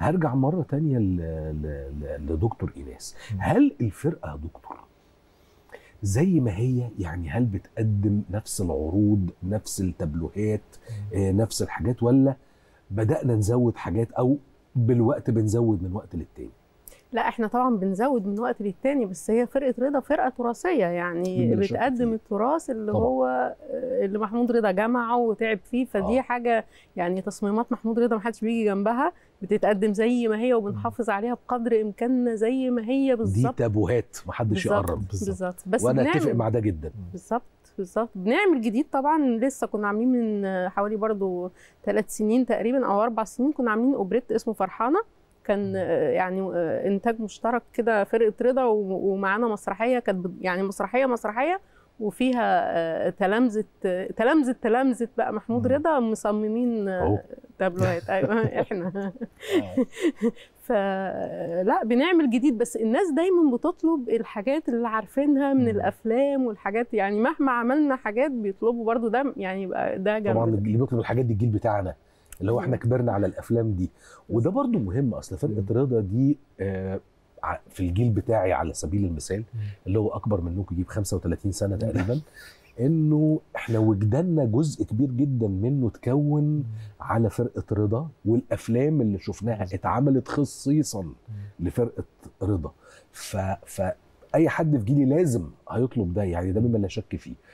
هرجع مره تانية ل- ل- ل- لدكتور ايناس هل الفرقه يا دكتور زي ما هي يعني هل بتقدم نفس العروض نفس التابلوهات آه، نفس الحاجات ولا بدانا نزود حاجات او بالوقت بنزود من وقت للتاني لا احنا طبعا بنزود من وقت للتاني بس هي فرقه رضا فرقه تراثيه يعني بلا شك بتقدم فيه. التراث اللي طبعا. هو آه، اللي محمود رضا جمعه وتعب فيه فدي آه. حاجه يعني تصميمات محمود رضا ما حدش بيجي جنبها بتتقدم زي ما هي وبنحافظ عليها بقدر امكاننا زي ما هي دي بالظبط تابوهات محدش بالظبط يقرب بالظبط بس وانا بنعمل اتفق مع ده جدا بالظبط بالظبط بنعمل جديد طبعا لسه كنا عاملين من حوالي برضو ثلاث سنين تقريبا او اربع سنين كنا عاملين اوبريت اسمه فرحانه كان آه، يعني آه، انتاج مشترك كده فرقه رضا و- ومعانا مسرحيه كانت بت- يعني مسرحيه مسرحيه وفيها آه، تلامذه آه، تلامذه تلامذه بقى محمود مم. رضا مصممين آه، أهو. تابلوهات ايوه احنا فلا بنعمل جديد بس الناس دايما بتطلب الحاجات اللي عارفينها من مم. الافلام والحاجات يعني مهما عملنا حاجات بيطلبوا برضو ده يعني يبقى ده طبعا جنب اللي بيطلب الحاجات دي الجيل بتاعنا اللي هو احنا مم. كبرنا على الافلام دي وده برضو مهم اصل فرقه رضا دي آه، ع- في الجيل بتاعي على سبيل المثال اللي هو اكبر منكم يجيب 35 سنه تقريبا انه احنا وجداننا جزء كبير جدا منه اتكون على فرقه رضا والافلام اللي شفناها اتعملت خصيصا لفرقه رضا ف, ف اي حد في جيلي لازم هيطلب ده يعني ده مما لا شك فيه